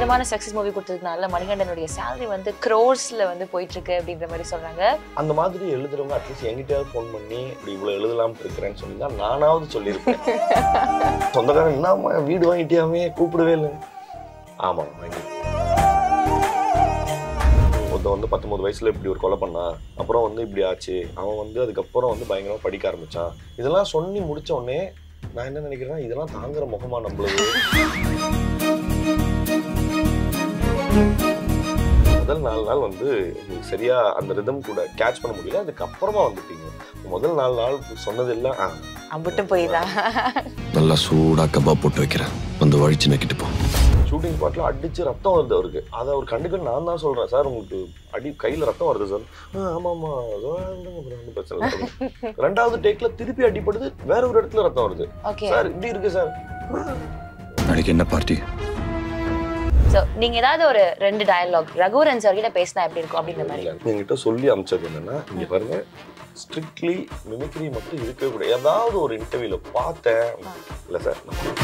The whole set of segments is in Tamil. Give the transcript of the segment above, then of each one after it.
பயங்கரமான சக்ஸஸ் மூவி கொடுத்ததுனால மணிகண்டனுடைய சேலரி வந்து க்ரோர்ஸ்ல வந்து போயிட்டு இருக்கு அப்படின்ற மாதிரி சொல்றாங்க அந்த மாதிரி எழுதுறவங்க அட்லீஸ்ட் எங்கிட்டயாவது ஃபோன் பண்ணி இப்படி இவ்வளோ எழுதலாம்னு இருக்கிறேன்னு சொன்னீங்கன்னா நானாவது சொல்லியிருப்பேன் சொந்தக்காரன் என்னம்மா வீடு வாங்கிட்டியாமே கூப்பிடவே இல்லை ஆமாம் வாங்கி ஒருத்தன் வந்து பத்தொன்பது வயசுல இப்படி ஒரு கொலை பண்ணான் அப்புறம் வந்து இப்படி ஆச்சு அவன் வந்து அதுக்கப்புறம் வந்து பயங்கரமா படிக்க ஆரம்பிச்சான் இதெல்லாம் சொல்லி முடிச்ச உடனே நான் என்ன நினைக்கிறேன்னா இதெல்லாம் தாங்குற முகமா நம்மளுது முதல் நாலு நாள் வந்து உங்களுக்கு சரியா அந்த ரிதம் கூட கேட்ச் பண்ண முடியல அதுக்கப்புறமா வந்துட்டீங்க முதல் நாலு நாள் சொன்னது எல்லாம் ஆ, அம்புட்டும் போய் தான் நல்லா சூடா கபாப் போட்டு வைக்கிறேன் வந்து வழிச்சு நக்கிட்டு போ ஷூட்டிங் ஸ்பாட்ல அடிச்சு ரத்தம் வருது அவருக்கு அதை அவர் கண்டுக்க நான் தான் சொல்றேன் சார் உங்களுக்கு அடி கையில ரத்தம் வருது சார் "ஆ, ஆமா ஆமா அதோ இருந்துங்க bro, ஒண்ணும் பிரச்சனை இல்லை சொல்லுங்க." ரெண்டாவது டேக்ல திருப்பி அடிப்படுது வேற ஒரு இடத்துல ரத்தம் வருது ஓகே சார் இப்படி இருக்கு சார் நாளைக்கு என்ன பார்ட்டி ஸோ நீங்க ஏதாவது ஒரு ரெண்டு டயலாக் ரகுவரன் சார் கிட்ட பேசினா எப்படி இருக்கும் அப்படின்ற மாதிரி என்கிட்ட சொல்லி அமிச்சது என்னன்னா இங்க பாருங்க ஸ்ட்ரிக்ட்லி மிமிக்ரி மட்டும் இருக்கவே கூடாது ஏதாவது ஒரு இன்டர்வியூல பார்த்தேன் இல்ல சார்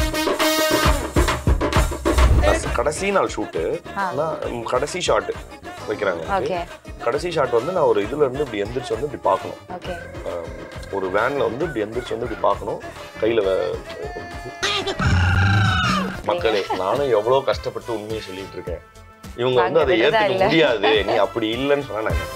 கடைசி நாள் ஷூட்டு கடைசி ஷாட் வைக்கிறாங்க ஓகே கடைசி ஷாட் வந்து நான் ஒரு இதுல இருந்து இப்படி எந்திரிச்சு வந்து இப்படி பார்க்கணும் ஓகே ஆம், ஒரு வேன்ல வந்து இப்படி எந்திரிச்சு வந்து இப்படி பார்க்கணும் கையில வே- மக்களே நானும் எவ்வளவு கஷ்டப்பட்டு உண்மையை சொல்லிட்டு இருக்கேன் இவங்க வந்து அதை வாங்க, விடுதா ஏத்துக்க இல்ல. முடியாது நீ அப்படி இல்லைன்னு சொன்னா நான்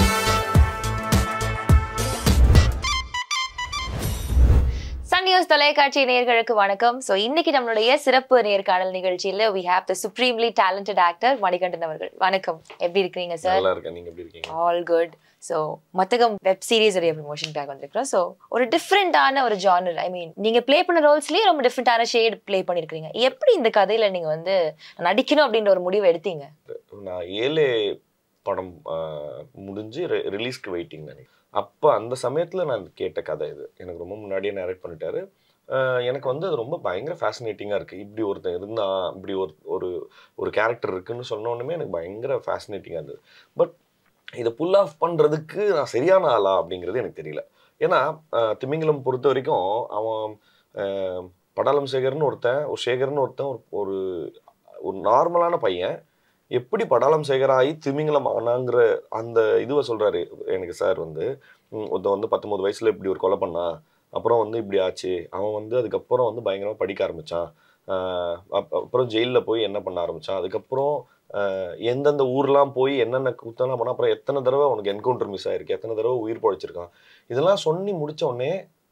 சன் நியூஸ் தொலைக்காட்சி நேயர்களுக்கு வணக்கம் ஸோ இன்னைக்கு நம்மளுடைய சிறப்பு நேர்காணல் நிகழ்ச்சியில we have the supremely talented actor Manikandan அவர்கள் வணக்கம் எப்படி இருக்கிறீங்க சார் நல்லா இருக்கேன் நீங்க எப்படி இருக்கீங்க all good so Mathagam web series உடைய ப்ரமோஷனுக்காக வந்திருக்கிறோம் ஸோ ஒரு டிஃப்ரெண்டான ஒரு ஜானர் ஐ மீன் நீங்க ப்ளே பண்ண ரோல்ஸ்லயே ரொம்ப டிஃப்ரெண்டான ஷேட் ப்ளே பண்ணிருக்கீங்க எப்படி இந்த கதையில நீங்க வந்து நடிக்கணும் அப்படின்ற ஒரு முடிவு எடுத்தீங்க நான் ஏழே படம் ஆ, முடிஞ்சு ரிலீஸ்க்கு வெயிட்டிங் நினைக்கிறேன் அப்போ அந்த சமயத்துல நான் கேட்ட கதை இது எனக்கு ரொம்ப முன்னாடியே நேரேட் பண்ணிட்டாரு ஆ, எனக்கு வந்து அது ரொம்ப பயங்கர ஃபேசினேட்டிங்காக இருக்குது இப்படி ஒருத்தன் இருந்தான் இப்படி ஒரு ஒரு ஒரு கேரக்டர் இருக்குன்னு சொன்ன உடனே எனக்கு பயங்கர ஃபேசினேட்டிங்காக இருந்தது பட் இதை புல் ஆஃப் பண்ணுறதுக்கு நான் சரியான ஆளா அப்படிங்கிறது எனக்கு தெரியல ஏன்னா ஆ, திமிங்கலம் பொறுத்த வரைக்கும் அவன் ஆ, படாலம் சேகர்னு ஒருத்தன் ஒரு சேகர்னு ஒருத்தன் ஒரு ஒரு ஒரு நார்மலான பையன் எப்படி படாலம் சேகராகி திமிங்கலம் ஆனாங்கிற அந்த இதுவை சொல்றாரு எனக்கு சார் வந்து ம், ஒருத்தன் வந்து பத்தொன்பது வயசுல இப்படி ஒரு கொலை பண்ணான் அப்புறம் வந்து இப்படி ஆச்சு அவன் வந்து அதுக்கப்புறம் வந்து பயங்கரமா படிக்க ஆரம்பிச்சான் ஆஹ் அப்- அப்புறம் ஜெயிலில் போய் என்ன பண்ண ஆரம்பிச்சான் அதுக்கப்புறம் ஆஹ் எந்தெந்த ஊர்லாம் போய் என்னென்ன குத்தலாம் பண்ணா அப்புறம் எத்தனை தடவை உனக்கு என்கவுண்டர் மிஸ் ஆயிருக்கு எத்தனை தடவை உயிர் பழைச்சிருக்கான் இதெல்லாம் சொல்லி முடிச்ச உடனே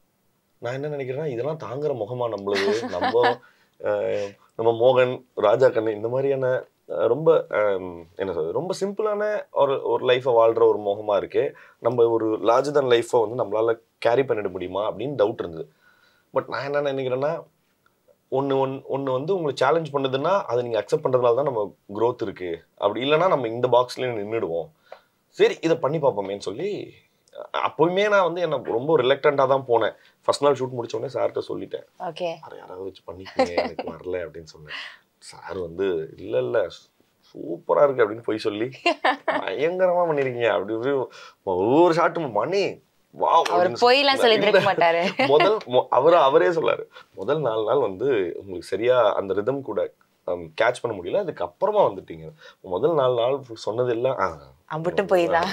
நான் என்ன நினைக்கிறேன்னா இதெல்லாம் தாங்குற முகமா நம்மளுது நம்ம ஆஹ் நம்ம மோகன் ராஜா கண்ணு இந்த மாதிரியான ஆஹ் ரொம்ப ஆம், என்ன சொல்றது ரொம்ப சிம்பிளான ஒரு ஒரு லைஃப்பை வாழ்ற ஒரு முகமா இருக்கு நம்ம ஒரு லார்ஜ் தன் லைஃப்பை வந்து நம்மளால கேரி பண்ணிட முடியுமா அப்படின்னு டவுட் இருந்தது பட் நான் என்ன நினைக்கிறேன்னா ஒன்று ஒன் ஒன்று வந்து உங்களை சேலஞ்ச் பண்ணுதுன்னா அதை நீங்கள் அக்செப்ட் பண்ணுறதுனால தான் நம்ம growth இருக்கு அப்படி இல்லைன்னா நம்ம இந்த பாக்ஸ்லேயே நின்றுடுவோம் சரி இதை பண்ணி பார்ப்போமேன்னு சொல்லி அ- அப்போயுமே நான் வந்து என்ன ரொம்ப ரிலக்டண்ட்டாக தான் போனேன் ஃபர்ஸ்ட் நாள் ஷூட் முடிச்ச உடனே சார்கிட்ட சொல்லிட்டேன் ஓகே யாரை யாராவது வச்சு பண்ணிக்கோங்க எனக்கு வரல அப்படின்னு சொன்னேன் சார் வந்து இல்லை இல்லை சூப்பராக இருக்கு அப்படின்னு போய் சொல்லி பயங்கரமாக பண்ணிருக்கீங்க அப்படி இப்படி ஒவ்வொரு ஷாட்டும் மணி வா அவர் பொய்லாம் சொல்லி இருக்க மாட்டாரு முதல் மொ- அவரு அவரே சொல்லாரு முதல் நாலு நாள் வந்து உங்களுக்கு சரியா அந்த ரிதம் கூட கேட்ச் பண்ண முடியல அதுக்கப்புறமா வந்துட்டீங்க முதல் நாலு நாள் சொன்னது எல்லாம் ஆ, அம்புட்டும் போய் தான்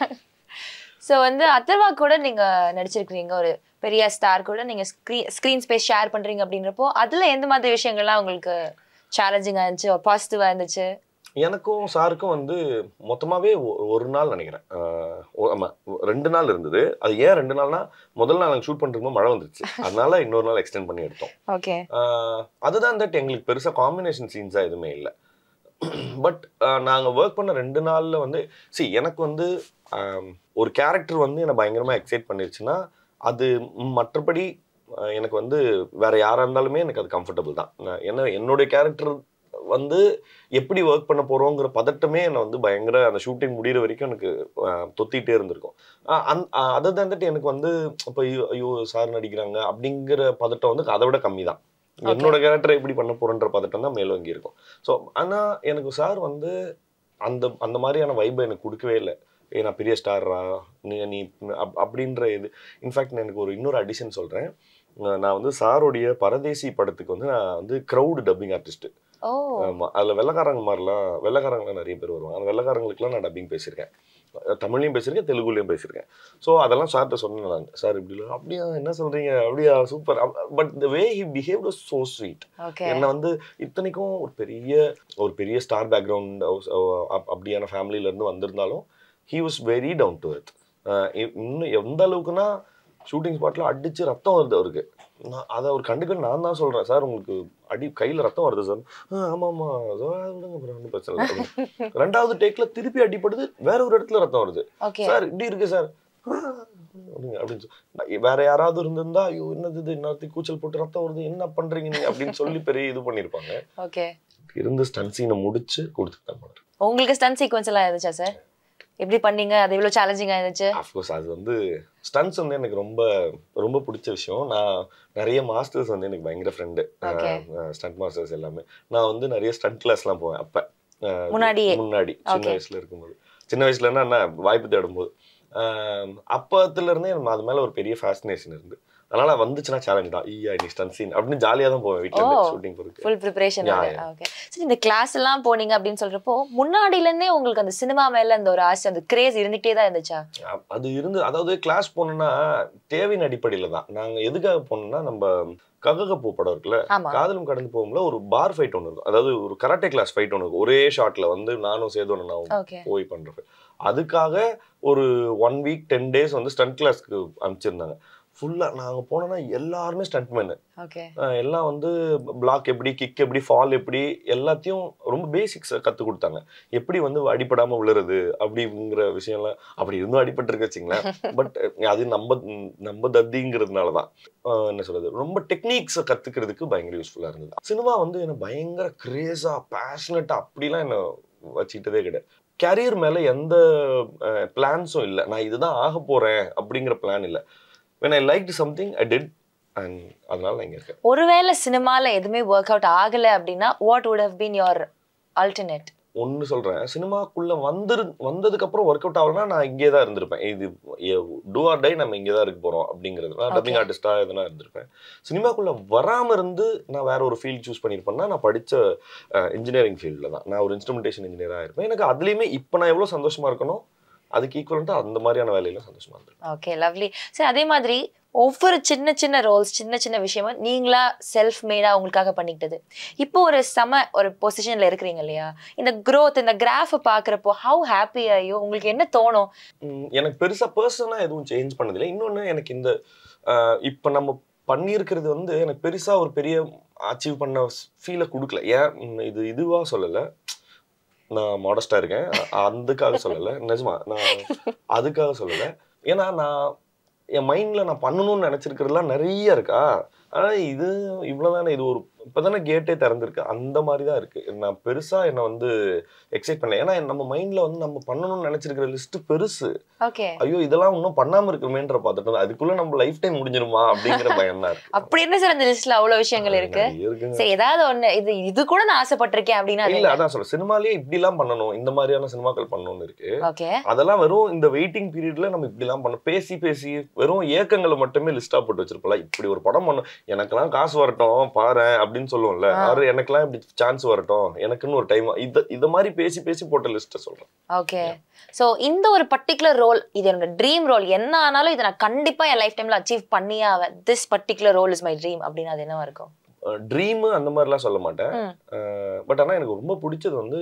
ஸோ வந்து அத்தர்வா கூட நீங்க நடிச்சிருக்கிறீங்க ஒரு பெரிய ஸ்டார் கூட நீங்க ஸ்க்ரீன் ஸ்க்ரீன் ஸ்பேஸ் ஷேர் பண்றீங்க அப்படின்றப்போ அதுல எந்த மாதிரி விஷயங்கள்லாம் உங்களுக்கு சேலஞ்சிங்கா இருந்துச்சு பாசிட்டிவா இருந்துச்சு எனக்கும் சாருக்கும் வந்து மொத்தமாவே ஒ- ஒரு நாள் நினைக்கிறேன் ஆஹ் ஒ- ஆமா ரெண்டு நாள் இருந்தது அது ஏன் ரெண்டு நாள்னா முதல் நாள் நாங்கள் ஷூட் பண்ணிருக்கும்போது மழை வந்துருச்சு அதனால இன்னொரு நாள் எக்ஸ்டெண்ட் பண்ணி எடுத்தோம் ஓகே ஆஹ் அதுதான் தட் எங்களுக்கு பெருசா காம்பினேஷன் சீன்ஸா எதுவுமே இல்லை பட் நாங்க ஒர்க் பண்ண ரெண்டு நாள்ல வந்து சி எனக்கு வந்து ஆம், ஒரு கேரக்டர் வந்து என்னை பயங்கரமா எக்ஸைட் பண்ணிருச்சுன்னா அது மற்றபடி ஆஹ், எனக்கு வந்து வேற யாரா இருந்தாலுமே எனக்கு அது கம்ஃபர்டபுள் தான் நான் என்ன என்னுடைய கேரக்டர் வந்து எப்படி ஒர்க் பண்ண போறோங்கிற பதட்டமே என்னை வந்து பயங்கர அந்த ஷூட்டிங் முடியிற வரைக்கும் எனக்கு ஆஹ், தொத்திட்டே இருந்திருக்கும் ஆஹ் அந் அதை தந்துட்டு எனக்கு வந்து இப்போ ஐயோ ஐயோ சார் நடிக்கிறாங்க அப்படிங்கிற பதட்டம் வந்து அதை விட கம்மி தான் என்னோட கேரக்டரை எப்படி பண்ண போறன்ற பதட்டம் தான் மேலோங்கி இருக்கும் ஸோ ஆனா எனக்கு சார் வந்து அந்த அந்த மாதிரியான வைபை எனக்கு கொடுக்கவே இல்லை ஏ நான் பெரிய ஸ்டாரா நீ நீ அப்- அப்படின்ற இது இன்ஃபேக்ட் நான் எனக்கு ஒரு இன்னொரு அடிஷன் சொல்றேன் நான் நான் வந்து சாருடைய பரதேசி படத்துக்கு வந்து நான் வந்து க்ரௌடு டப்பிங் ஆர்டிஸ்ட் ஓ ஆமா அதுல வெள்ளக்காரங்க மாதிரிலாம் வெள்ளக்காரங்களாம் நிறைய பேர் வருவாங்க அந்த வெள்ளக்காரங்களுக்குலாம் நான் டப்பிங் பேசியிருக்கேன் அஹ் தமிழ்லயும் பேசியிருக்கேன் தெலுங்குலயும் பேசியிருக்கேன் ஸோ அதெல்லாம் சார்கிட்ட சொன்னேன் நான் சார் இப்படி இல்லை அப்படியா என்ன சொல்றீங்க அப்படியா super but the way he behave was so sweet okay என்னை வந்து இத்தனைக்கும் ஒரு பெரிய ஒரு பெரிய ஸ்டார் பேக்ரவுண்ட் அப்படியான ஃபேமிலில இருந்து வந்திருந்தாலும் he was very down to earth இன்னும் எந்த அளவுக்குன்னா ஷூட்டிங் ஸ்பாட்ல அடிச்சு ரத்தம் வருது அவருக்கு நான் அதை அவர் கண்டுக்க நான் தான் சொல்றேன் சார் உங்களுக்கு அடி கையில ரத்தம் வருது சார் ஆமா ஆமா சார் விடுங்க bro, ஒண்ணும் பிரச்சனை இல்லை அப்படின்னு. ரெண்டாவது டேக்ல திருப்பி அடிப்படுது வேற ஒரு இடத்துல ரத்தம் வருது ஓகே சார் இப்படி இருக்கு சார் அப்படிங்க அப்படின்னு சொல்லி வேற யாராவது இருந்திருந்தா ஐயோ என்னது இது இன்னொருத்தி கூச்சல் போட்டு ரத்தம் வருது என்ன பண்றீங்க நீங்க அப்படின்னு சொல்லி பெரிய இது பண்ணிருப்பாங்க ஓகே இருந்து ஸ்டன் சீனை முடிச்சு கொடுத்துட்டாங்க உங்களுக்கு ஸ்டன் சீக்வன்ஸ் எல்லாம் இருந்துச்சா சார் எப்படி பண்ணீங்க அது எவ்வளவு சேலஞ்சிங்கா இருந்துச்சு அஃப்கோர்ஸ் அது வந்து ஸ்டன்ஸ் வந்து எனக்கு ரொம்ப ரொம்ப பிடிச்ச விஷயம் நான் நிறைய மாஸ்டர்ஸ் வந்து எனக்கு பயங்கர ஃப்ரெண்டு Okay. ஸ்டண்ட் மாஸ்டர்ஸ் எல்லாமே நான் வந்து நிறைய ஸ்டண்ட் கிளாஸ்லாம் போவேன் அப்ப அஹ், முன்னாடியே? முன்னாடி சின்ன Okay. வயசுல இருக்கும்போது சின்ன வயசுலன்னா என்ன வாய்ப்பு தேடும்போது ஆஹ், அப்பத்துல இருந்தே எனக்கு அது மேல ஒரு பெரிய ஃபேசினேஷன் இருந்து அதனால வந்துச்சுன்னா சேலஞ்ச் தான் ஈயா நீ ஸ்டன் சீன் அப்படின்னு ஜாலியா தான் போவேன் வீட்டுல Oh. ஷூட்டிங் போறதுக்கு full preparation Yeah, yeah. Okay சரி இந்த கிளாஸ் எல்லாம் போனீங்க அப்படின்னு சொல்றப்போ முன்னாடில இருந்தே உங்களுக்கு அந்த சினிமா மேல அந்த ஒரு ஆசை அந்த கிரேஸ் இருந்துகிட்டே தான் இருந்துச்சா அ- அது இருந்து அதாவது கிளாஸ் போனோம்னா தேவையின் அடிப்படையில தான் நாங்க எதுக்காக போனோம்னா நம்ம ககக பூ படம் இருக்குல்ல ஆமா காதலும் கடந்து போகும்போது ஒரு பார் ஃபைட் ஒன்று இருக்கும் அதாவது ஒரு கராட்டே கிளாஸ் ஃபைட் ஒன்று இருக்கும் ஒரே ஷாட்ல வந்து நானும் சேதோனும் நான் ஓகே போய் பண்றது அதுக்காக ஒரு ஒன் வீக் டென் டேஸ் வந்து ஸ்டண்ட் கிளாஸ்க்கு அனுப்பிச்சிருந்தாங்க ஃபுல்லா நாங்க போனோம்னா எல்லாருமே ஸ்டண்ட் மேனு ஓகே எல்லாம் வந்து பிளாக் எப்படி கிக் எப்படி ஃபால் எப்படி எல்லாத்தையும் ரொம்ப பேசிக்ஸ் கத்து கொடுத்தாங்க எப்படி வந்து அடிபடாம விழுறது அப்படிங்கிற விஷயம்லாம் அப்படி இருந்தும் அடிபட்டு வச்சுங்களேன் பட் அது நம்ம நம்ம தத்திங்கிறதுனால தான் ஆஹ் என்ன சொல்றது ரொம்ப டெக்னிக்ஸை கத்துக்கிறதுக்கு பயங்கர யூஸ்ஃபுல்லா இருந்தது சினிமா வந்து என்ன பயங்கர கிரேஸா பேஷனட்டா அப்படிலாம் என்ன வச்சுக்கிட்டதே கிடையாது கேரியர் மேல எந்த பிளான்ஸும் இல்லை நான் இதுதான் ஆக போறேன் அப்படிங்கிற பிளான் இல்லை when I like something I did and அதனால நான் இங்க இருக்கேன் ஒருவேளை சினிமால எதுவுமே ஒர்க் அவுட் ஆகல அப்படின்னா what would have been your alternate ஒன்னு சொல்றேன் சினிமாக்குள்ள வந்துரு வந்ததுக்கு அப்புறம் ஒர்க் அவுட் ஆகலனா நான் இங்கே தான் இருந்திருப்பேன் இது டூ ஆர் டை நம்ம இங்கே தான் இருக்க போறோம் அப்படிங்கிறது நான் டப்பிங் Okay. ஆர்டிஸ்டா எதனா இருந்திருப்பேன் சினிமாக்குள்ள வராம இருந்து நான் வேற ஒரு ஃபீல்ட் சூஸ் பண்ணியிருப்பேன்னா நான் படிச்ச இன்ஜினியரிங் ஃபீல்டில் தான் நான் ஒரு இன்ஸ்ட்ருமெண்டேஷன் இன்ஜினியராக இருப்பேன் எனக்கு அதுலேயுமே இப்போ நான் எவ்வளோ சந்தோஷமா இருக்கணும் அதுக்கு ஈக்குவலண்ட்டாக அந்த மாதிரியான வேலையில சந்தோஷமா இருந்திருப்பேன் ஓகே லவ்லி சரி அதே மாதிரி ஒவ்வொரு சின்ன சின்ன ரோல்ஸ் சின்ன சின்ன விஷயமும் நீங்களா செல்ஃப் மேடா உங்களுக்காக பண்ணிக்கிட்டது இப்போ ஒரு சம ஒரு பொசிஷன்ல இருக்கிறீங்க இல்லையா இந்த growth இந்த கிராஃப் பாக்குறப்போ ஹவு ஹாப்பி ஆயோ உங்களுக்கு என்ன தோணும் ம், எனக்கு பெருசா பர்சனலாக எதுவும் சேஞ்ச் பண்ணதில்லை இன்னொன்று எனக்கு இந்த அஹ், இப்போ நம்ம பண்ணியிருக்கிறது வந்து எனக்கு பெருசா ஒரு பெரிய அச்சீவ் பண்ண ஃபீலை கொடுக்கல ஏன் ம், இது இதுவா சொல்லலை நான் மாடஸ்டா இருக்கேன் அ- அதுக்காக சொல்லலை நிஜமா நான் அதுக்காக சொல்லலை ஏன்னா நான் என் மைண்ட்ல நான் பண்ணணும்னு நினைச்சிருக்கிறதுலாம் நிறைய இருக்கா ஆனா இது இவ்வளவுதானே இது ஒரு இப்பதானே கேட்டே திறந்திருக்கு அந்த மாதிரி தான் இருக்கு நான் பெருசா என்னை வந்து எக்ஸைட் பண்ணல ஏன்னா நம்ம மைண்ட்ல வந்து நம்ம பண்ணணும்னு நினைச்சிருக்கிற லிஸ்ட் பெருசு ஓகே ஐயோ இதெல்லாம் இன்னும் பண்ணாம இருக்குமேன்ற பார்த்துட்டு இருந்தேன். அதுக்குள்ள நம்ம லைஃப் டைம் முடிஞ்சிருமா அப்படிங்கிற பயம் தான் இருக்கு அப்படி என்ன சார் அந்த லிஸ்ட்ல அவ்வளவு விஷயங்கள் இருக்கு நிறைய இருக்குங்க. சரி ஏதாவது ஒண்ணு இது இது கூட நான் ஆசைப்பட்டிருக்கேன் அப்படின்னா அது இல்ல அதான் சொல்றேன் சினிமாலயே இப்படி எல்லாம் பண்ணணும் இந்த மாதிரியான சினிமாக்கள் பண்ணணும்னு இருக்கு ஓகே அதெல்லாம் வெறும் இந்த வெயிட்டிங் பீரியட்ல நம்ம இப்படி எல்லாம் பண்ண பேசி பேசி வெறும் ஏக்கங்களை மட்டுமே லிஸ்டா போட்டு வச்சிருப்போம்ல இப்படி ஒரு படம் பண்ணும் எனக்கெல்லாம் காசு வரட்டும் பாரு அப்படின்னு சொல்லுவோம்ல ஆ. அவரு எனக்கெல்லாம் இப்படி சான்ஸ் வரட்டும் எனக்குன்னு ஒரு டைம் இத இத மாதிரி பேசி பேசி போட்ட லிஸ்ட்டை சொல்றேன் ஓகே சோ இந்த ஒரு பர்டிகுலர் ரோல் இது என்னோட ட்ரீம் ரோல் என்ன ஆனாலும் இதை நான் கண்டிப்பா என் லைஃப் டைம்ல அச்சீவ் பண்ணியே ஆவேன் this particular role is my dream அப்படின்னு அது என்னவா இருக்கும் ட்ரீம் அந்த மாதிரிலாம் சொல்ல மாட்டேன் ம். பட் ஆனா எனக்கு ரொம்ப பிடிச்சது வந்து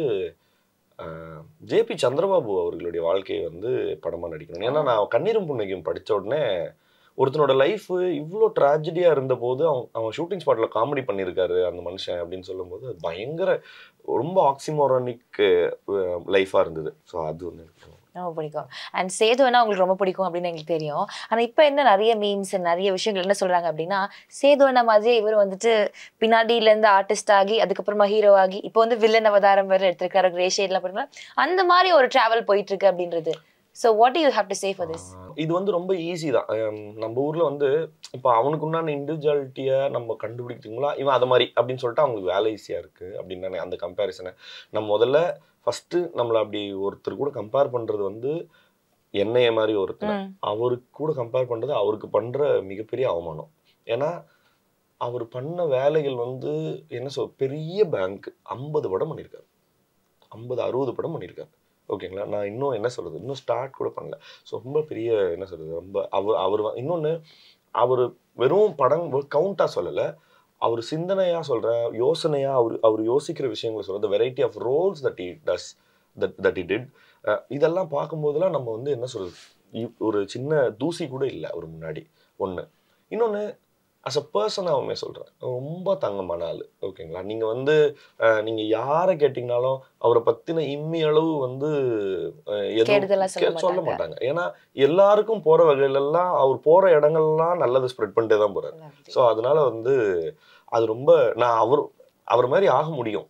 ஜேபி சந்திரபாபு அவர்களுடைய வாழ்க்கையை வந்து படமா நடிக்கணும் ஏன்னா நான் கண்ணீரும் புன்னகையும் படிச்ச உடனே ஒருத்தனோட லைஃப் இவ்வளோ ட்ராஜடியா இருந்த போது அவன் அவன் ஷூட்டிங் ஸ்பாட்ல காமெடி பண்ணியிருக்காரு அந்த மனுஷன் அப்படின்னு சொல்லும்போது அது பயங்கர ரொம்ப ஆக்சிமோரானிக் லைஃபா இருந்தது ஸோ அது வந்து எனக்கு ரொம்ப பிடிக்கும் அண்ட் சேதுவனா உங்களுக்கு ரொம்ப பிடிக்கும் அப்படின்னு எங்களுக்கு தெரியும் ஆனா இப்போ என்ன நிறைய மீம்ஸ் நிறைய விஷயங்கள் என்ன சொல்றாங்க அப்படின்னா சேதுவனா மாதிரியே இவர் வந்துட்டு பின்னாடியில இருந்து ஆர்டிஸ்ட் ஆகி அதுக்கப்புறமா ஹீரோ ஆகி இப்போ வந்து வில்லன் அவதாரம் வேற எடுத்திருக்காரு கிரே ஷேட்லாம் பண்ணுறா அந்த மாதிரி ஒரு டிராவல் போயிட்டு இருக்கு அப்படின்றது so what you have to say for this ah இது வந்து ரொம்ப ஈஸி தான் ஹம் நம்ம ஊர்ல வந்து இப்போ அவனுக்கு உண்டான இண்டிவிஜுவாலிட்டியை நம்ம கண்டுபிடிக்கிறீங்களா இவன் அது மாதிரி அப்படின்னு சொல்லிட்டு அவங்களுக்கு வேலை ஈஸியா இருக்கு அப்படின்னு தானே அந்த கம்பேரிசனை நம்ம முதல்ல ஃபர்ஸ்ட் நம்மள அப்படி ஒருத்தர் கூட கம்பேர் பண்றது வந்து என்னைய மாதிரி ஒருத்தர் அவருக்கு கூட கம்பேர் பண்றது அவருக்கு பண்ற மிகப்பெரிய அவமானம் ஏன்னா அவர் பண்ண வேலைகள் வந்து என்ன சொல் பெரிய பேங்க் ஐம்பது படம் பண்ணியிருக்காரு ஐம்பது அறுபது படம் பண்ணியிருக்காரு ஓகேங்களா நான் இன்னும் என்ன சொல்றது இன்னும் ஸ்டார்ட் கூட பண்ணல ஸோ ரொம்ப பெரிய என்ன சொல்றது ரொம்ப அவர் அவர் வ- இன்னொன்னு அவர் வெறும் படம் கவுண்டா சொல்லலை அவர் சிந்தனையா சொல்ற யோசனையா அவர் அவர் யோசிக்கிற விஷயங்களை சொல்ற variety of roles that he does that that he did இதெல்லாம் பார்க்கும்போதெல்லாம் நம்ம வந்து என்ன சொல்றது இ- ஒரு சின்ன தூசி கூட இல்லை அவர் முன்னாடி ஒன்று இன்னொன்று அஸ் அ பர்சனாகவுமே சொல்கிறேன் ரொம்ப தங்கமான ஆள் ஓகேங்களா நீங்கள் வந்து அஹ், நீங்க யாரை கேட்டிங்கனாலும் அவரை பத்தின இம்மி அளவு வந்து அஹ், எதுவும் கெடுதலா சொல்ல கே- சொல்ல மாட்டாங்க. மாட்டாங்க ஏன்னா எல்லாருக்கும் போற வகையிலெல்லாம் அவர் போற இடங்கள்லாம் நல்லதை ஸ்ப்ரெட் பண்ணிட்டே தான் போறாரு ஸோ அதனால வந்து அது ரொம்ப நான் அவர் அவர் மாதிரி ஆக முடியும்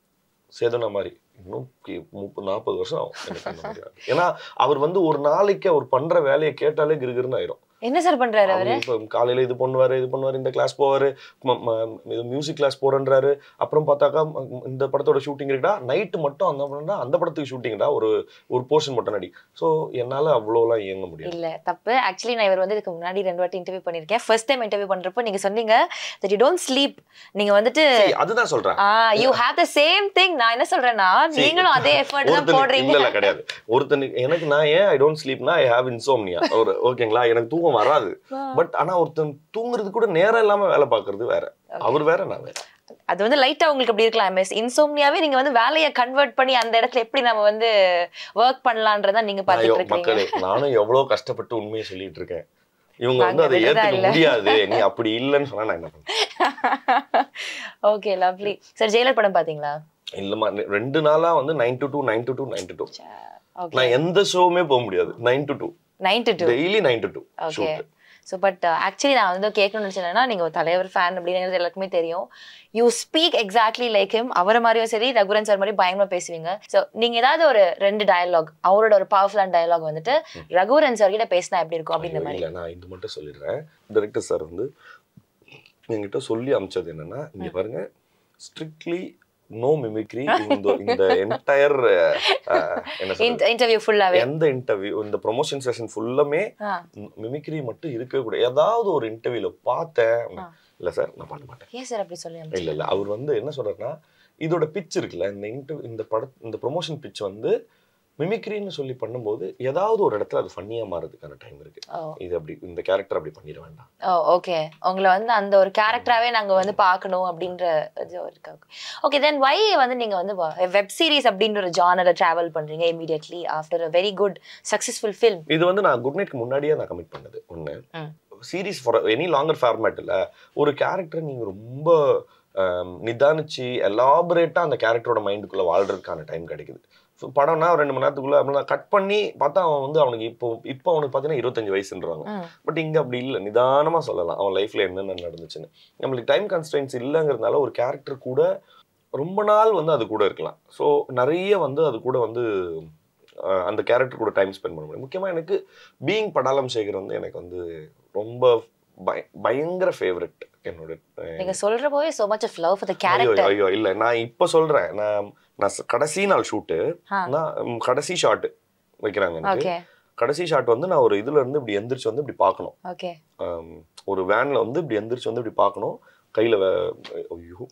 சேதுனா மாதிரி இன்னும் கி- முப்பது நாற்பது வருஷம் ஆகும் எனக்கு அந்த மாதிரி ஆக. ஏன்னா அவர் வந்து ஒரு நாளைக்கு அவர் பண்ற வேலையை கேட்டாலே கிருகிருன்னு ஆயிரும் என்ன சார் பண்றாரு அவரு அவரு இப்ப காலையில இது பண்ணுவாரு இது பண்ணுவாரு இந்த கிளாஸ் போவாரு மியூசிக் கிளாஸ் போறேன்றாரு அப்புறம் பார்த்தாக்கா ம- இந்த படத்தோட ஷூட்டிங் இருக்கா நைட்டு மட்டும் அந்த படம்னா அந்த படத்துக்கு ஷூட்டிங்டா ஒரு ஒரு போர்ஷன் மட்டும் நடி ஸோ என்னால அவ்வளோலாம் இயங்க முடியாது இல்ல தப்பு ஆக்சுவலி நான் இவர் வந்து இதுக்கு முன்னாடி ரெண்டு வாட்டி இன்டர்வியூ பண்ணிருக்கேன் ஃபர்ஸ்ட் டைம் இன்டர்வியூ பண்றப்போ நீங்க சொன்னீங்க தட் யூ டோன்ட் ஸ்லீப் நீங்க வந்துட்டு See, அதுதான் சொல்றேன் you have the same thing நான் என்ன சொல்றேன்னா See, நீங்களும் அதே எஃபர்ட் தான் ஒருத்தனுக்கு போடுறீங்க இல்ல இல்ல கிடையாது ஒருத்தனுக்கு எனக்கு நான் ஏன் ஐ டோன்ட் ஸ்லீப்னா ஐ ஹேவ் இன்சோம்னியா ஒரு ஓகேங்களா எனக்கு தூக்கம் வராது பட் ஆனா ஒருத்தன் தூங்குறது கூட நேரம் இல்லாம வேலை பார்க்கறது வேற அவர் வேற நான் வேற அது வந்து லைட்டா உங்களுக்கு அப்படி இருக்கலாம் மிஸ் இன்சோம்னியாவே நீங்க வந்து வேலையை கன்வெர்ட் பண்ணி அந்த இடத்துல எப்படி நம்ம வந்து ஒர்க் பண்ணலான்றத நீங்க நான் பாத்துட்டு எவ்- இருக்கீங்க மக்களே நானும் எவ்வளவு கஷ்டப்பட்டு உண்மையை சொல்லிட்டு இருக்கேன் இவங்க வந்து நாங்க அதை விடுறதா ஏத்துக்க இல்ல. முடியாது நீ அப்படி இல்லைன்னு சொன்னா நான் என்ன பண்ணேன் ஓகே லவ்லி சார் ஜெயிலர் படம் பாத்தீங்களா இல்லம்மா நெ- ரெண்டு நாளா வந்து nine to two nine to two nine to two okay நான் எந்த ஷோவுமே போக முடியாது nine to two nine to two daily nine to two okay shoot so but actually நான் வந்து கேட்கணும்னு நினச்சேன்னா நீங்கள் ஒரு தலைவர் ஃபேன் அப்படிங்கிறது எல்லாருக்குமே தெரியும் you speak exactly like him அவரை மாதிரியும் சரி ரகுரன் சார் மாதிரி பயங்கரமா பேசுவீங்க ஸோ நீங்கள் ஏதாவது ஒரு ரெண்டு டயலாக் அவரோட ஒரு பவர்ஃபுல்லான டயலாக் வந்துட்டு ரகுரன் சார் கிட்ட பேசினா எப்படி இருக்கும் அப்படின்ற மாதிரி இல்ல நான் இது மட்டும் சொல்லிடுறேன் டைரக்டர் சார் வந்து என்கிட்ட சொல்லி அமிச்சது என்னன்னா இங்க பாருங்க ஸ்ட்ரிக்ட்லி நோ மிமிக்ரி இந்த இந்த என்டையர் என்ன சொல்றது இன்டர்வியூ ஃபுல்லாவே எந்த இன்டர்வியூ இந்த ப்ரொமோஷன் செஷன் ஃபுல்லுமே ஆ மிமிக்ரி மட்டும் இருக்கவே கூடாது ஏதாவது ஒரு இன்டர்வியூல பார்த்தேன் ஆ. இல்ல சார் நான் பண்ண மாட்டேன் ஏன் சார் அப்படி சொல்லி இல்ல இல்ல அவர் வந்து என்ன சொல்றாருன்னா இதோட பிச் இருக்குல்ல இந்த இன்டர் இந்த பட இந்த ப்ரொமோஷன் பிச் வந்து மிமிக்ரின்னு சொல்லி பண்ணும்போது ஏதாவது ஒரு இடத்துல அது ஃபன்னியா மாறதுக்கான டைம் இருக்கு ஓ இது அப்படி இந்த கேரக்டர் அப்படி பண்ணிட வேண்டாம் ஓ ஓகே உங்களை வந்து அந்த ஒரு கேரக்டராகவே நாங்கள் வந்து பார்க்கணும் அப்படின்ற இது இருக்கு ஓகே தென் வை வந்து நீங்கள் வந்து வெப் சீரிஸ் அப்படின்ற ஒரு ஜானரை ட்ராவல் பண்ணுறீங்க immediately after a very good successful film இது வந்து நான் குட் நைட்க்கு முன்னாடியே நான் கமிட் பண்ணது ஒண்ணு ம். சீரிஸ் ஃபார் எனி லாங்கர் ஃபார்மேட்டில் ஒரு கேரக்டர் நீங்க ரொம்ப ஆம், நிதானிச்சு எலாபரேட்டா அந்த கேரக்டரோட மைண்டுக்குள்ள வாழ்றதுக்கான டைம் கிடைக்குது So, படம்னா ஒரு ரெண்டு மணி நேரத்துக்குள்ள அப்படின்னா கட் பண்ணி பார்த்தா அவன் வந்து அவனுக்கு இப்போ இப்போ அவனுக்கு பார்த்தீங்கன்னா இருபத்தஞ்சு வயசுன்றாங்க ம் பட் இங்க அப்படி இல்லை நிதானமா சொல்லலாம் அவன் லைஃப்ல என்னென்ன நடந்துச்சுன்னு நம்மளுக்கு டைம் கன்ஸ்டன்ஸ் இல்லைங்கிறதுனால ஒரு கேரக்டர் கூட ரொம்ப நாள் வந்து அது கூட இருக்கலாம் ஸோ நிறைய வந்து அது கூட வந்து அஹ், அந்த கேரக்டர் கூட டைம் ஸ்பெண்ட் பண்ண முடியும் முக்கியமா எனக்கு பீயிங் படாலம் சேகர் வந்து எனக்கு வந்து ரொம்ப பய- பயங்கர ஃபேவரட் என்னோட அஹ், நீங்க சொல்ற போவே so much of love for the ஐயோ character ஐயோ இல்ல நான் இப்ப சொல்றேன் நான் நான் ச- கடைசி நாள் ஷூட்டு ஆ நான் ம், கடைசி ஷாட் வைக்கிறாங்க எனக்கு ஓகே கடைசி ஷாட் வந்து நான் ஒரு இதுல இருந்து இப்படி எந்திரிச்சு வந்து இப்படி பார்க்கணும் ஓகே ஆம், ஒரு வேன்ல வந்து இப்படி எந்திரிச்சு வந்து இப்படி பார்க்கணும் கையில வே- ஐயோ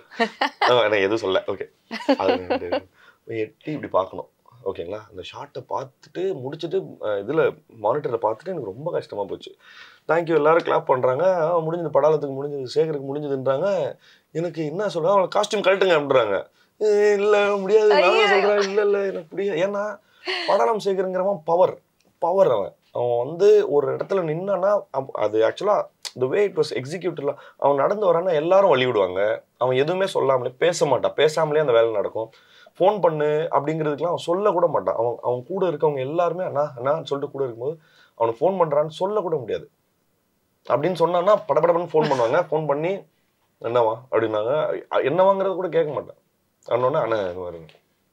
ஆ, நான் எதுவும் சொல்ல ஓகே அது வந்து எட்டி இப்படி பார்க்கணும் ஓகேங்களா அந்த ஷார்ட்டை பார்த்துட்டு முடிச்சுட்டு அஹ், இதுல மானிட்டரை பார்த்துட்டு எனக்கு ரொம்ப கஷ்டமா போச்சு தேங்க்யூ எல்லாரும் கிளாப் பண்றாங்க ஆ, முடிஞ்சது படாலத்துக்கு முடிஞ்சது சேகருக்கு முடிஞ்சதுன்றாங்க எனக்கு என்ன சொல்றாங்க அவளை காஸ்டியூம் கழட்டுங்க அப்படின்றாங்க "ஏய், இல்ல முடியாது நான் ஐயோ. சொல்றேன் இல்ல இல்ல எனக்கு முடியாது ஏன்னா படாலம் சேகருங்கிறவன் பவர் பவர் அவன் அவன் வந்து ஒரு இடத்துல நின்னானா அப்ப- அது ஆக்சுவலா த வே இட் வாஸ் எக்ஸிக்யூட்டிவ்ல அவன் நடந்து வரான்னா எல்லாரும் வழி விடுவாங்க அவன் எதுவுமே சொல்லாமலே பேச மாட்டான் பேசாமலே அந்த வேலை நடக்கும் ஃபோன் பண்ணு அப்படிங்கிறதுக்குலாம் அவன் சொல்ல கூட மாட்டான் அவன் அவன் கூட இருக்கவங்க எல்லாருமே அண்ணா அண்ணான்னு சொல்லிட்டு கூட இருக்கும்போது அவனுக்கு ஃபோன் பண்றான்னு சொல்ல கூட முடியாது அப்படின்னு சொன்னான்னா படபடன்னு ஃபோன் பண்ணுவாங்க ஃபோன் பண்ணி என்னவா அப்படின்னாங்க அ- என்னவாங்கிறது கூட கேட்க மாட்டேன் அண்ணோடனே அண்ணா இது வருங்க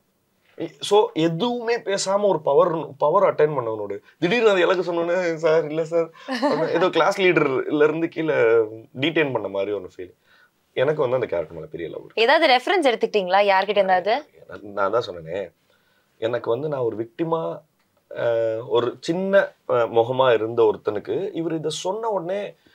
ஸோ எதுவுமே பேசாம ஒரு பவர் பவர் அட்டைன் பண்ணவனோட திடீர்னு அது இலக்கு சொன்னோன்னே சார் இல்லை சார் ஏதோ கிளாஸ் லீடர்ல இருந்து கீழே டீடைன் பண்ண மாதிரி ஒரு ஃபீல் எனக்கு வந்து அந்த கேரக்டர் மேல பெரிய லவ் ஏதாவது ரெஃபரன்ஸ் எடுத்துக்கிட்டீங்களா யார்கிட்ட இருந்தாவது நான் தான் சொன்னேனே எனக்கு வந்து நான் ஒரு விக்டிமா ஒரு சின்ன அஹ், முகமா இருந்த ஒருத்தனுக்கு இவர் இதை சொன்ன உடனே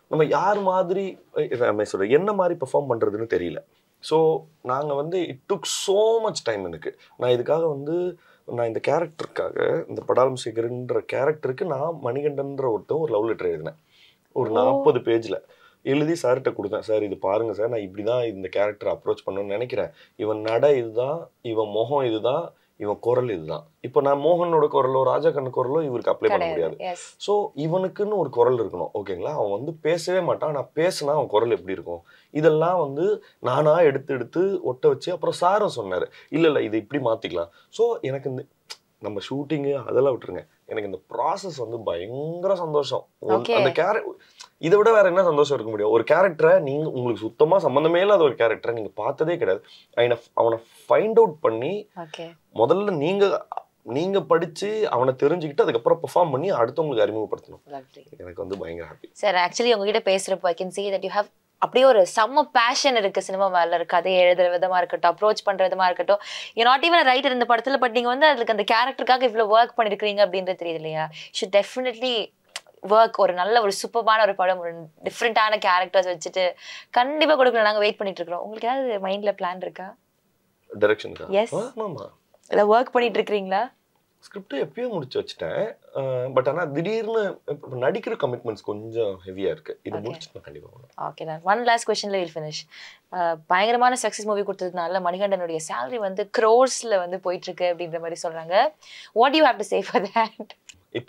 நம்ம யார் மாதிரி என்ன சொல்ற என்ன மாதிரி பெர்ஃபார்ம் பண்றதுன்னு தெரியல ஸோ நாங்கள் வந்து it took so much time எனக்கு நான் இதுக்காக வந்து நான் இந்த கேரக்டருக்காக இந்த படாலம் சேகர்ன்ற கேரக்டருக்கு நான் மணிகண்டன்ற ஒருத்தன் ஒரு லவ் லெட்டர் எழுதினேன் ஒரு ஓ. நாற்பது பேஜில் எழுதி சார்கிட்ட கொடுத்தேன் சார் இது பாருங்க சார் நான் இப்படி தான் இந்த கேரக்டர் அப்ரோச் பண்ணணும்னு நினைக்கிறேன் இவன் நட இதுதான் இவன் முகம் இதுதான் இவன் குரல் இதுதான் இப்போ நான் மோகனோட குரலோ ராஜா கண்ணு குரலோ இவருக்கு அப்ளை பண்ண கிடையாது முடியாது எஸ் ஸோ இவனுக்குன்னு ஒரு குரல் இருக்கணும் ஓகேங்களா அவன் வந்து பேசவே மாட்டான் நான் பேசினா அவன் குரல் எப்படி இருக்கும் இதெல்லாம் வந்து நானா எடுத்து எடுத்து ஒட்ட வச்சு அப்புறம் சாரும் சொன்னார் இல்லை இல்லை இதை இப்படி மாற்றிக்கலாம் ஸோ எனக்கு இந்த நம்ம ஷூட்டிங்கு அதெல்லாம் விட்டுருங்க எனக்கு இந்த ப்ராசஸ் வந்து பயங்கர சந்தோஷம் ஒன்- Okay. அந்த கேர இதை விட வேற என்ன சந்தோஷம் இருக்க முடியும் ஒரு கேரக்டரை நீங்க உங்களுக்கு சுத்தமா சம்மந்தமே இல்லாத ஒரு கேரக்டரை நீங்க பார்த்ததே கிடையாது அவனை அவனை ஃபைண்ட் அவுட் பண்ணி ஓகே முதல்ல நீங்க நீங்க படிச்சு அவனை தெரிஞ்சுக்கிட்டு அதுக்கப்புறம் பெர்ஃபார்ம் பண்ணி அடுத்தவங்களுக்கு அறிமுகப்படுத்தணும் லவ்லி எனக்கு வந்து பயங்கர ஹாப்பி சார் ஆக்சுவலி உங்ககிட்ட பேசுறப்போ I can see that you have அப்படியே ஒரு செம்ம பேஷன் இருக்கு சினிமா மேல இருக்கு கதை எழுதுற விதமா இருக்கட்டும் அப்ரோச் பண்ற விதமா இருக்கட்டும் யூ நாட் ஈவன் ரைட்டர் இந்த படத்துல பட் நீங்க வந்து அதுக்கு அந்த கேரக்டருக்காக இவ்வளவு ஒர்க் பண்ணிருக்கீங்க அப்படின்றது தெரியுது இல்லையா ஷுட் டெஃபினெட்லி ஒர்க் ஒரு நல்ல ஒரு சூப்பரான ஒரு படம் ஒரு டிஃப்ரெண்டான கேரக்டர்ஸ் வச்சுட்டு கண்டிப்பா கொடுக்கணும் நாங்க வெயிட் பண்ணிட்டு இருக்கிறோம் உங்களுக்கு ஏதாவது மைண்ட்ல பிளான் இருக்கா டைரக்ஷனுக்கா Yes. ஆமாமா இல்ல ஒர்க் பண்ணிட்டு இருக்கீங்களா ஸ்கிரிப்ட் எப்பயும் முடிச்சு வச்சுட்டேன் பட் ஆனா திடீர்னு இப்ப நடிக்கிற கமிட்மெண்ட்ஸ் கொஞ்சம் ஹெவியா இருக்கு இது Okay. முடிச்சுட்டு நான் கண்டிப்பா பண்ணுவேன். ஓகே தான் ஒன் லாஸ்ட் கொஸ்டின்ல வில் ஃபினிஷ் பயங்கரமான சக்ஸஸ் மூவி கொடுத்ததுனால மணிகண்டனுடைய salary வந்து க்ரோர்ஸ்ல வந்து போயிட்டு இருக்கு அப்படின்ற மாதிரி சொல்றாங்க what you have to say for that இப்ப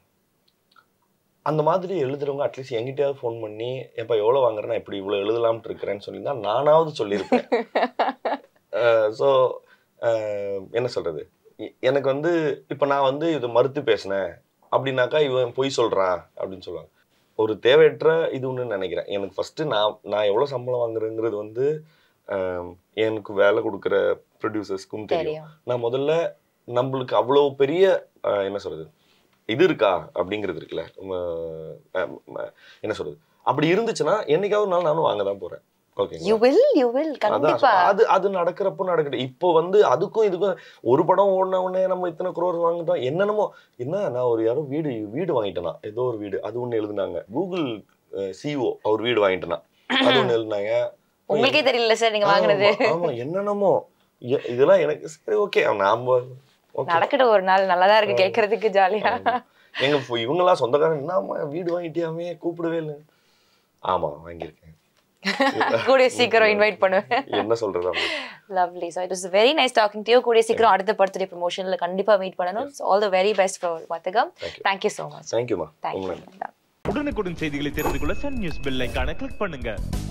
அந்த மாதிரி எழுதுறவங்க அட்லீஸ்ட் என்கிட்டயாவது ஃபோன் பண்ணி எப்ப எவ்வளவு வாங்குறேன் நான் இப்படி இவ்வளவு எழுதலாம்னு இருக்கிறேன்னு சொல்லியிருந்தா நானாவது சொல்லியிருப்பேன் ஸோ என்ன சொல்றது எ- எனக்கு வந்து இப்ப நான் வந்து இது மறுத்து பேசினேன் அப்படின்னாக்கா இவன் பொய் சொல்றான் அப்படின்னு சொல்லுவாங்க ஒரு தேவையற்ற இது ஒன்று நினைக்கிறேன் எனக்கு ஃபர்ஸ்ட் நான் நான் எவ்வளவு சம்பளம் வாங்குறேங்கிறது வந்து ஆஹ், எனக்கு வேலை கொடுக்குற ப்ரொடியூசர்ஸ்க்கும் தெரியும் தெரியும் நான் முதல்ல நம்மளுக்கு அவ்வளோ பெரிய ஆஹ், என்ன சொல்றது இது இருக்கா அப்படிங்கிறது இருக்குல்ல ம, அஹ், ம, என்ன சொல்றது அப்படி இருந்துச்சுன்னா என்னைக்காவது ஒரு நாள் நானும் வாங்க தான் போறேன் யூ ஓகேங்களா வில் யூ வில் அதான் கண்டிப்பா அது அது நடக்கிறப்போ நடக்கட்டும் இப்போ வந்து அதுக்கும் இதுக்கும் ஒரு படம் ஓடின உடனே நம்ம இத்தனை குரோர் வாங்கிட்டோம் என்னென்னமோ என்ன நான் ஒரு யாரோ வீடு வீடு வாங்கிட்டேனா ஏதோ ஒரு வீடு அது ஒண்ணு எழுதுனாங்க கூகுள் சிஓ அவர் வீடு வாங்கிட்டேனா அது ஒண்ணு எழுதுனாங்க உங்களுக்கே தெரியல சார் நீங்க வாங்குனது ஆமா, ஆமா என்னென்னமோ எ- இதெல்லாம் எனக்கு சரி ஓகே நாம ஓகே நடக்கட்டும் ஒரு நாள் நல்லாதான் இருக்கு ஆமா. கேட்கறதுக்கு ஜாலியா ஆமா. எங்க இப்போ இவங்கெல்லாம் சொந்தக்காரன் என்னம்மா வீடு வாங்கிட்டியாமே கூப்பிடவே இல்லை ஆமா வாங்கியிருக்கேன் கூடிய சீக்கிரம் இன்வைட் பண்ணுவேன் என்ன சொல்றது அவங்க? Lovely so it is very nice talking to கூடிய சீக்கிரம் அடுத்த பர்த்டே ப்ரமோஷன்ல கண்டிப்பா மீட் பண்ணணும் all the very best for Mathagam Thank you. Thank you so much Thank you மா ரொம்ப நன்றி தேங்க்யூ உடனுக்குடன் செய்திகளை தெரிந்து கொள்ள சன் நியூஸ் பெல் ஐகானை கிளிக் பண்ணுங்க